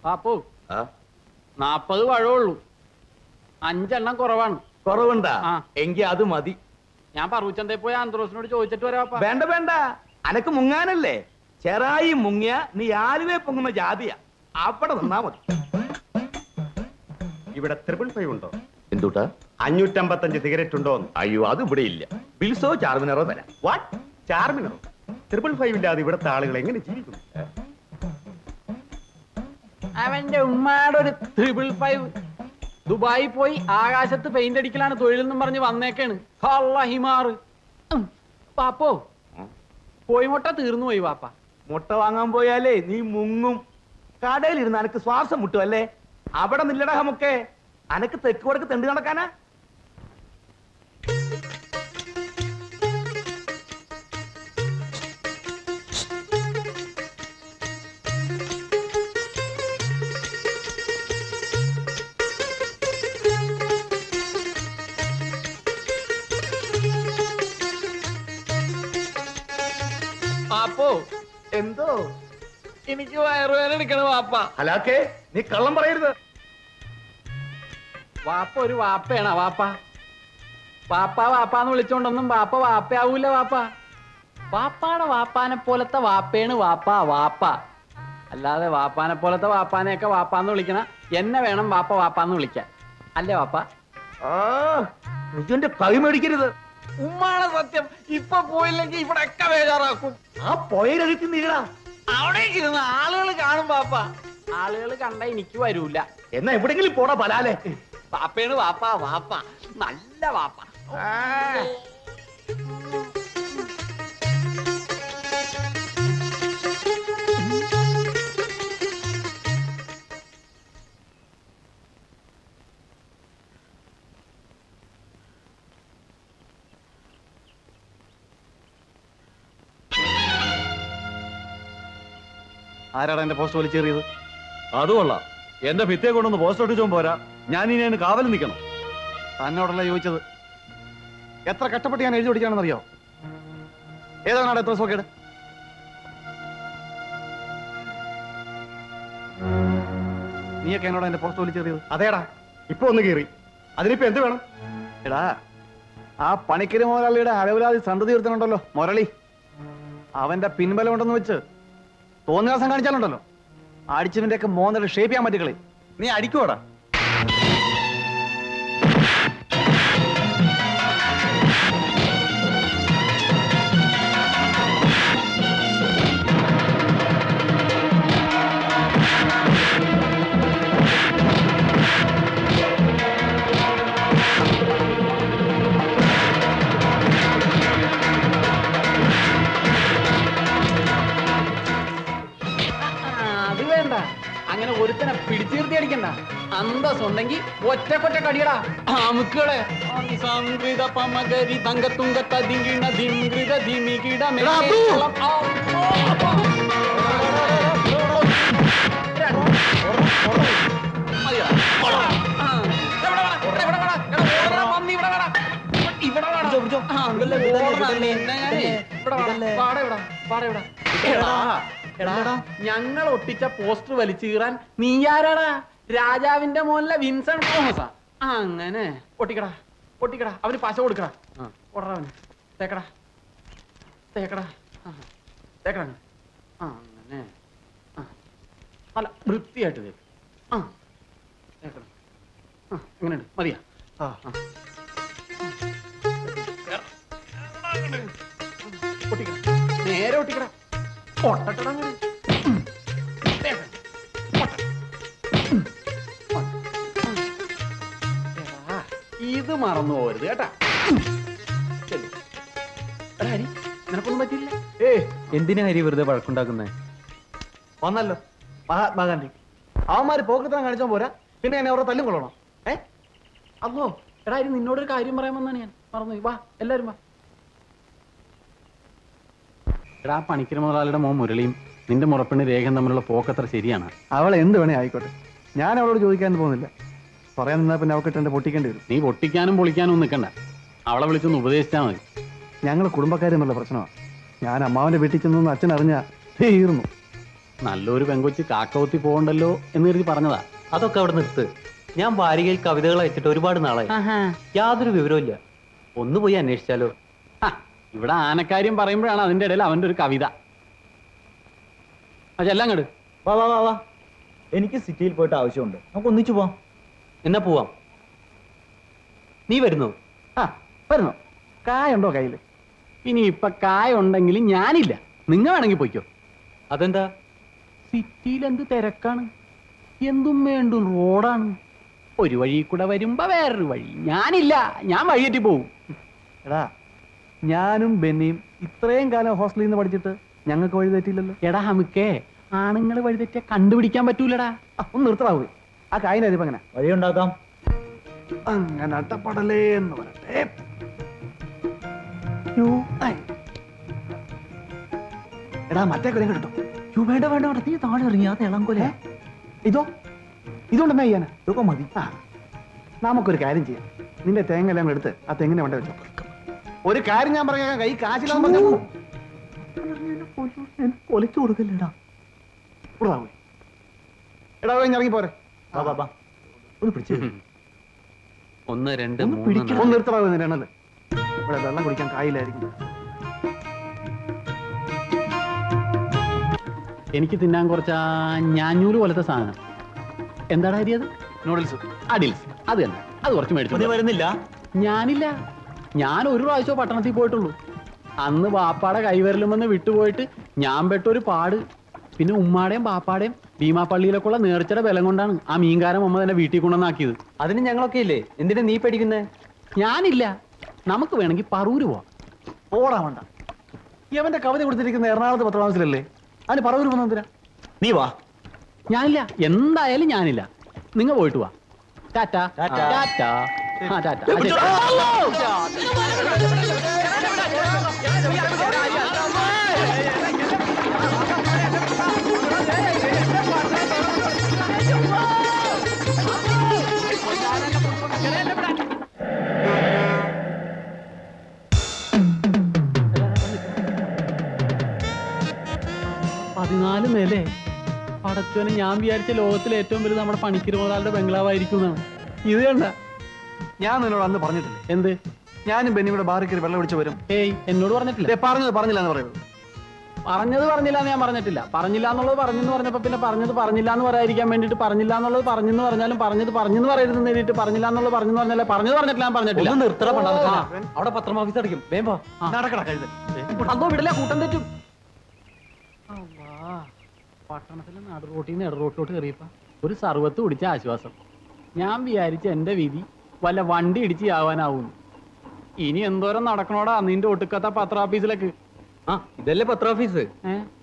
പാപ്പു ആ നാപ്പത് പഴമുള്ളൂ അഞ്ചെണ്ണം കുറവാണ് കുറവുണ്ടാ ആ. എങ്കി അത് മതി ഞാൻ പറൂച്ചന്തേ പോയി ആന്ത്രോസിനോട് ചോദിച്ചിട്ട് വരാപ്പാ വേണ്ട വേണ്ട അനക്ക് മുങ്ങാനല്ലേ ചെറായി മുങ്ങിയ നീ ആലുവേ പൊങ്ങുന്ന ജാതിയാ അവിടെ നിന്നാ മതി ഇവിടെ ട്രിപ്പിൾ ഫൈവ് ഉണ്ടോ എന്തുട്ടാ അഞ്ഞൂറ്റമ്പത്തഞ്ച് സിഗരറ്റ് ഉണ്ടോ അയ്യോ അത് ഇവിടെ ഇല്ല ബിൽസോ ചാർമിനറോ തരാം വാട്ട് ചാർമിനറോ ട്രിപ്പിൾ ഫൈവ് ഇല്ലാതെ ഇവിടുത്തെ ആളുകൾ എങ്ങനെ ജീവിക്കും അവന്റെ ഉമ്മാടെ ഒരു ട്രിപ്പിൾ ഫൈവ് ദുബായി പോയി ആകാശത്ത് പെയിന്റ് അടിക്കലാണ് തൊഴിലെന്നും പറഞ്ഞ് വന്നേക്കാണ് കള്ള ഹിമാറ് ഉം. പാപ്പോ കോഴിമുട്ട തീർന്നു പോയി പാപ്പ മുട്ട വാങ്ങാൻ പോയാലേ നീ മുങ്ങും കടയിലിരുന്ന് അനക്ക് ശ്വാസം മുട്ടും അല്ലേ അവിടെ നില്ലട നമുക്ക് അനക്ക് തെക്ക് വടക്ക് തെണ്ടി നടക്കാനാ പാപ്പോ എന്തോ എനിക്ക് വയറുവേദന എടുക്കണ വാപ്പ ഹലാക്കേ നീ കള്ളം പറയരുത് വാപ്പ ഒരു വാപ്പയാണ് വാപ്പ വാപ്പ വാപ്പാന്ന് വിളിച്ചോണ്ടൊന്നും വാപ്പ വാപ്പയാവൂല വാപ്പ വാപ്പാടെ വാപ്പാനെ പോലത്തെ വാപ്പയാണ് വാപ്പ വാപ്പ അല്ലാതെ വാപ്പാനെ പോലത്തെ വാപ്പാനെയൊക്കെ വാപ്പാന്ന് വിളിക്കണ എന്നെ വേണം വാപ്പ വാപ്പാന്ന് വിളിക്കാൻ അല്ലേ വാപ്പ ആ നീ എന്റെ കൈ മേടിക്കരുത് ഉമ്മാണ് സത്യം ഇപ്പൊ പോയില്ലെങ്കിൽ ഇവിടെ ഒക്കെ ബേജാറാക്കും ആ പോയരഴുക്ക് നീടാ അവിടേക്ക് ഇരുന്ന് ആളുകൾ കാണും വാപ്പ ആളുകൾ കണ്ട എനിക്ക് വരൂല എന്നാ എവിടെങ്കിലും പോടാ ബലാലെ വാപ്പയാണ് വാപ്പ വാപ്പ നല്ല വാപ്പ ആരാടാ എന്റെ പോസ്റ്റ് വലിച്ചേറിയത് അത് കൊള്ളാം എന്റെ ഭിത്തിയെ കൊണ്ടൊന്ന് പോസ്റ്റ് ഒട്ടിച്ചോ പോരാ ഞാൻ ഇനി അതിന് കാവൽ നിൽക്കണം തന്നോടല്ല ചോദിച്ചത് എത്ര കഷ്ടപ്പെട്ട് ഞാൻ എഴുതി പിടിക്കാണെന്ന് അറിയോ ഏതാണ് എത്ര സോക്കേട് നീയൊക്കെ എന്നോട് എന്റെ പോസ്റ്റ് വലിച്ചേറിയത് അതേടാ ഇപ്പൊ ഒന്ന് കീറി അതിനിപ്പോ എന്ത് വേണം എടാ ആ പണിക്കര് മുതലാളിയുടെ അലവലാതി സന്ധി തീർത്തനുണ്ടല്ലോ മുരളി അവന്റെ പിൻബലം ഉണ്ടെന്ന് വെച്ച് തോന്നിയാസം കാണിച്ചാലുണ്ടല്ലോ അടിച്ചവന്റെ ഒക്കെ മോന്നിട്ട് ഷേപ്പ് ചെയ്യാൻ പറ്റുകളി നീ അടിക്കുവാടാ ആ, അത് വേണ്ട അങ്ങനെ ഒരുത്തനെ പിടിച്ചു നിർത്തി അടിക്കണ്ട അന്തസ്സുണ്ടെങ്കിൽ ഒറ്റക്കൊറ്റ കടിയടാ അമുക്കുകളെ സംഗീത പമകരി തങ്കത്തുങ്ക തതിങ്കിണ ധിങ്കൃത ധിമികിട മേളം. ആ, ആ, ആ. മതിയോ? ആ, ഇവിടെ വാടാ, ഇവിടെ ഇവിടെ വാടാ. എടാ, ഓടടാ, പന്നി, ഇവിടെ വാടാ. ഇവിടെ വാടാ. ആ, ഓടടാ, നിന്നെ ഞാനേ. ഇവിടെ വാടാ, വാടാ ഇവിടെ, വാടാ ഇവിടെ. എടാ, എടാ, ഞങ്ങൾ ഒട്ടിച്ച പോസ്റ്റർ വലിച്ചു കീറാൻ നീ ആരാടാ രാജാവിന്റെ മോനിലെ വിൻസൺ തോമസാ അങ്ങനെ ഒട്ടിക്കടാ ഒട്ടിക്കടാ അവന് പശ കൊടുക്കടാ ഓടറാ അവന് തേക്കടാ തേക്കടാ ആ, തേക്കടാ അങ്ങ്. ആ അങ്ങനെ ആ നല്ല വൃത്തിയായിട്ട് തേക്ക് ആ തേക്കണം ആ എങ്ങനെയുണ്ട് മതിയാ ആ. ഒട്ടിക്കടാ നേരെ ഒട്ടിക്കടാ ഒട്ടട്ടടാ അങ്ങനെ. ഉം. തേക്കണം. ഒട്ട. ഉം. എടാ, ഇത് മറന്നു പോകരുത് കേട്ടാ ചെല്ലു. എടാ, ഹരി, നിനക്കൊന്നും പറ്റിയില്ല ഏ എന്തിനാ ഹരി വെറുതെ വഴക്കുണ്ടാക്കുന്നേ വന്നല്ലോ മഹാത്മാഗാന്ധി അവന്മാര് പോക്കത്തനം കാണിച്ചാൽ പോരാ പിന്നെ എന്നെ അവരെ തല്ലും കൊള്ളണം ഏ അല്ലോ എടാ ഹരി നിന്നോടൊരു കാര്യം പറയാൻ വന്നാണ് ഞാൻ മറന്നു വാ എല്ലാരും വാ എടാ ആ പണിക്കര മുതലാളിയുടെ മോൻ മുരളിയും നിന്റെ മുറപ്പെണ്ണ് രേഖയും തമ്മിലുള്ള പോക്കത്ര ശരിയാണ് അവൾ എന്ത് വേണേ ആയിക്കോട്ടെ ഞാൻ അവളോട് ചോദിക്കാൻ പോകുന്നില്ല പറയാൻ നിന്നാ പിന്നെ അവക്കിട്ട് എന്റെ പൊട്ടിക്കേണ്ടി വരും നീ പൊട്ടിക്കാനും പൊളിക്കാനും ഒന്നും നിൽക്കണ്ട അവളെ വിളിച്ചൊന്ന് ഉപദേശിച്ചാൽ മതി ഞങ്ങൾ കുടുംബക്കാരെന്നുള്ള പ്രശ്നമാണ് ഞാൻ അമ്മാവന്റെ വീട്ടിൽ ചെന്നു അച്ഛൻ അറിഞ്ഞ തീർന്നു നല്ലൊരു പെങ്കൊച്ച് കാക്കവത്തി പോകണ്ടല്ലോ എന്ന് കരുതി പറഞ്ഞതാ അതൊക്കെ അവിടെ നിർത്ത് ഞാൻ വാരികയിൽ കവിതകൾ അയച്ചിട്ട് ഒരുപാട് നാളായി യാതൊരു വിവരവും ഇല്ല ഒന്ന് പോയി അന്വേഷിച്ചാലോ ഹ, ഇവിടെ ആനക്കാര്യം പറയുമ്പോഴാണ് അതിന്റെ ഇടയിൽ അവന്റെ ഒരു കവിത അതെല്ലാം കണ്ട് വാ വാ വാ വാ എനിക്ക് സിറ്റിയിൽ പോയിട്ട് ആവശ്യമുണ്ട് നമുക്ക് ഒന്നിച്ചു പോവാം എന്നാ പോവാം നീ വരുന്നു ആ വരുന്നു കായുണ്ടോ കയ്യിൽ ഇനി ഇപ്പൊ കായ ഉണ്ടെങ്കിൽ ഞാനില്ല നിങ്ങൾ വേണമെങ്കിൽ പോയിക്കോ അതെന്താ സിറ്റിയിൽ എന്ത് തിരക്കാണ് എന്തും വേണ്ടും റോഡാണ് ഒരു വഴി കൂടെ വരുമ്പോ വേറൊരു വഴി ഞാനില്ല ഞാൻ വഴിയേറ്റി പോവും എടാ ഞാനും ബെന്നിയും ഇത്രയും കാലം ഹോസ്റ്റലിൽ നിന്ന് പഠിച്ചിട്ട് ഞങ്ങൾക്ക് വഴി തെറ്റില്ലല്ലോ എടാ ഹമുക്കേ ആണുങ്ങൾ വഴിതെറ്റിയ കണ്ടുപിടിക്കാൻ പറ്റൂലടാ ആ, ഒന്ന് നിർത്തറാവൂ ആ കായിനായിരിക്കും അങ്ങനെ വഴിയുണ്ടാക്കാം അങ്ങനെ അട്ടപ്പടലേ എന്ന് പറയട്ടെ യ്യോ, ഐ. എടാ മറ്റേ കൊലം കേട്ടോ യ്യോ, വേണ്ട വേണ്ട വേണ്ട നീ താഴെ ഇറങ്ങി അത് ഇളംകൊല ഇതോ ഇതുകൊണ്ടെന്നാ ചെയ്യാനാ ഇതൊക്കെ മതി ആ നമുക്കൊരു കാര്യം ചെയ്യാം നിന്റെ തേങ്ങ എല്ലാം കൂടെ എടുത്ത് ആ തെങ്ങിനെ വേണ്ട വെച്ചോ ഒരു കാര്യം ഞാൻ പറയാം കൈ കാശിലാന്ന് പറഞ്ഞാ കൊലച്ചു കൊടുക്കല്ലേടാ ഉറാവൂ. എടാ കഴിഞ്ഞ് ഇറങ്ങി പോരെ വാ വാ വാ ഒന്ന് പിടിച്ചു ഒന്ന് രണ്ട് ഒന്ന് മൂന്ന് പിടിക്കണം. ഒന്ന് നിർത്തറാവൂ നിന്റെ എണ്ണല് ഇവിടെ വെള്ളം കുടിക്കാൻ കായില്ലായിരിക്കും എനിക്ക് തിന്നാൻ കുറച്ച് ആ ഞാഞ്ഞൂല് പോലത്തെ സാധനം എന്താണ് ഹരി അത് നൂഡിൽസ് അഡിൽസ് അത് തന്നെ അത് കുറച്ച് നീ മേടിച്ചു വരുന്നില്ല ഞാനില്ല ഞാൻ ഒരു പ്രാവശ്യം പട്ടണത്തിൽ പോയിട്ടുള്ളൂ അന്ന് ബാപ്പാടെ കൈവരലുമെന്ന് വിട്ടുപോയിട്ട് ഞാൻ പെട്ടൊരു പാട് പിന്നെ ഉമ്മാടെയും ബാപ്പാടെയും ഭീമാപ്പള്ളിയിലൊക്കെയുള്ള നേർച്ചയുടെ ബലം കൊണ്ടാണ് ആ മീൻകാരൻ അമ്മ തന്നെ വീട്ടിൽ കൊണ്ടുവന്നാക്കിയത് അതിന് ഞങ്ങളൊക്കെ ഇല്ലേ എന്തിനാ നീ പേടിക്കുന്നേ ഞാനില്ല നമുക്ക് വേണമെങ്കിൽ പറൂര് പോവാം ഓടാ വേണ്ട ഇവന്റെ കവിത കൊടുത്തിരിക്കുന്ന എറണാകുളത്ത് പത്രാമസിലല്ലേ അതിന് പറവൂർ വന്നെന്തിനാ നീ വാ ഞാനില്ല എന്തായാലും ഞാനില്ല നിങ്ങൾ പോയിട്ട് വാ ടാറ്റ ടാറ്റ. ടാറ്റ ആ ടാറ്റ ആ, ശരി. പതിനാല് നിലേ പടച്ചോനെ ഞാൻ വിചാരിച്ച ലോകത്തിലെ ഏറ്റവും വലുത് നമ്മുടെ പണിക്കർ മുതലാളുടെ ബംഗ്ലാവായിരിക്കും എന്നാണ് ഇത് കണ്ട ഞാൻ നിന്നോട് അന്ന് പറഞ്ഞിട്ടില്ലേ എന്ത് ഞാനും ബെന്നി കൂടെ ബാറിൽ കയറി വെള്ളം ഒഴിച്ച് വരും ഏയ് എന്നോട് പറഞ്ഞിട്ടില്ല ദേ, പറഞ്ഞത് പറഞ്ഞില്ല എന്ന് പറയുന്നത് പറഞ്ഞത് പറഞ്ഞില്ല എന്ന് ഞാൻ പറഞ്ഞിട്ടില്ല പറഞ്ഞില്ല എന്നുള്ളത് പറഞ്ഞെന്ന് പറഞ്ഞപ്പോ പിന്നെ പറഞ്ഞത് പറഞ്ഞില്ല എന്ന് പറയാതിരിക്കാൻ വേണ്ടിയിട്ട് പറഞ്ഞില്ല എന്നുള്ളത് പറഞ്ഞെന്ന് പറഞ്ഞാലും പറഞ്ഞത് പറഞ്ഞെന്ന് പറയരുതെന്ന് എഴുതിയിട്ട് പറഞ്ഞില്ല എന്നുള്ളത് പറഞ്ഞു പറഞ്ഞല്ലേ പറഞ്ഞത് പറഞ്ഞിട്ടില്ല ഞാൻ പറഞ്ഞിട്ടില്ല ഒന്ന് നിർത്തറ ഓ, പണ്ടാ ആ. അവിടെ പത്രം ഓഫീസ് അടയ്ക്കും വേം വാ നടക്കട കഴുതൽ അതോ വിടില്ല കൂട്ടം തെറ്റും പട്ടണത്തിലെ നടു റോട്ടിൽ നിന്ന് ഇട റോട്ടിലോട്ട് കയറിയപ്പോ ഒരു സർവത്ത് കുടിച്ച ആശ്വാസം ഞാൻ വിചാരിച്ച എന്റെ വിധി വല്ല വണ്ടി ഇടിച്ച് ആവാനാവുന്നു ഇനി എന്തോരം നടക്കണോടാ നിന്റെ ഒട്ടുക്കത്ത പത്ര ഓഫീസിലേക്ക് ആ ഇതല്ലേ പത്ര ഓഫീസ് ഏഹ്